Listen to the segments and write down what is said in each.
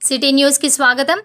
city news కి స్వాగతం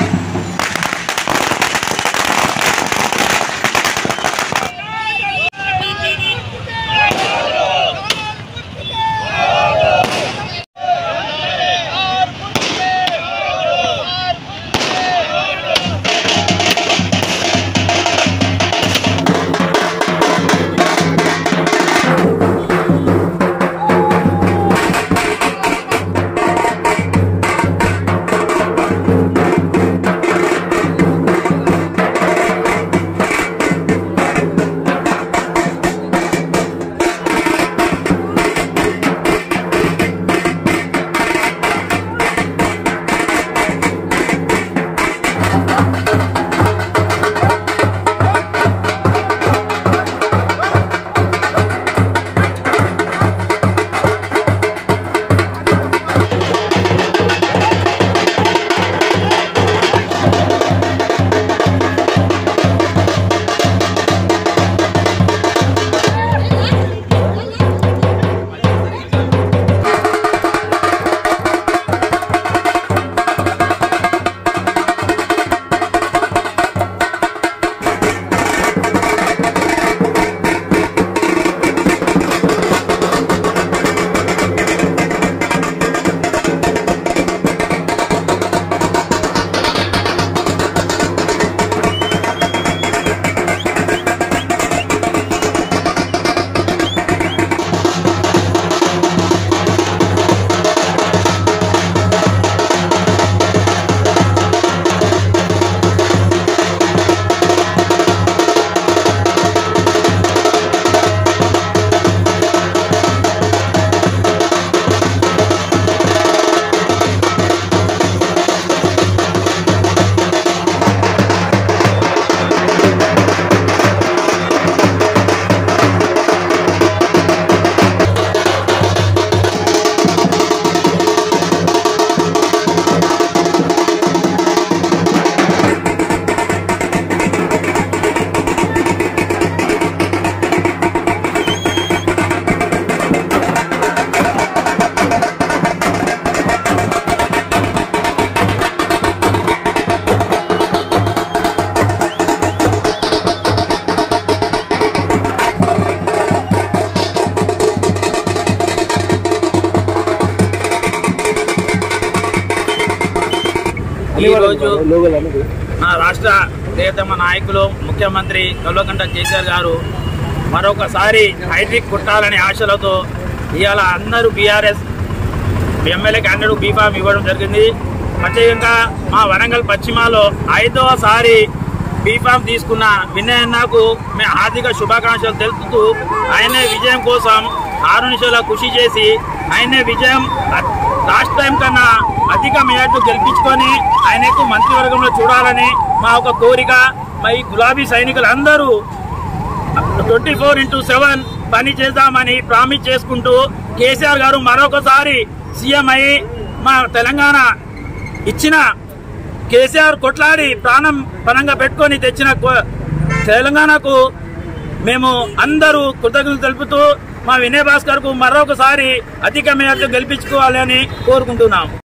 ఈరోజు నా రాష్ట్ర ప్రియతమ నాయకులు ముఖ్యమంత్రి కల్వకంఠ కేసీఆర్ గారు మరొకసారి హైడ్రిక్ కుట్టాలనే ఆశలతో ఇవాళ అందరూ బీఆర్ఎస్ ఎమ్మెల్యే క్యాండిడేట్ బీఫామ్ ఇవ్వడం జరిగింది ప్రత్యేకంగా మా వరంగల్ పశ్చిమలో ఐదవసారి బీఫామ్ తీసుకున్న వినయన్నకు మేము హార్దిక శుభాకాంక్షలు తెలుపుతూ ఆయనే విజయం కోసం ఆరు నిమిషాల కృషి చేసి ఆయనే విజయం లాస్ట్ టైం కన్నా అధిక మెజార్టీ గెలిపించుకొని ఆయనకు మంత్రివర్గంలో చూడాలని మా ఒక కోరిక మా ఈ గులాబీ సైనికులందరూ ట్వంటీ ఫోర్ ఇంటూ సెవెన్ పని చేద్దామని ప్రామిస్ చేసుకుంటూ కేసీఆర్ గారు మరొకసారి సీఎం అయి మా తెలంగాణ ఇచ్చిన కేసీఆర్ కొట్లాడి ప్రాణం పనంగా పెట్టుకొని తెచ్చిన కొ- తెలంగాణకు మేము అందరూ కృతజ్ఞతలు తెలుపుతూ మా వినయ్ భాస్కర్ కు మరొకసారి అధిక మేరకు గెలిపించుకోవాలని కోరుకుంటున్నాం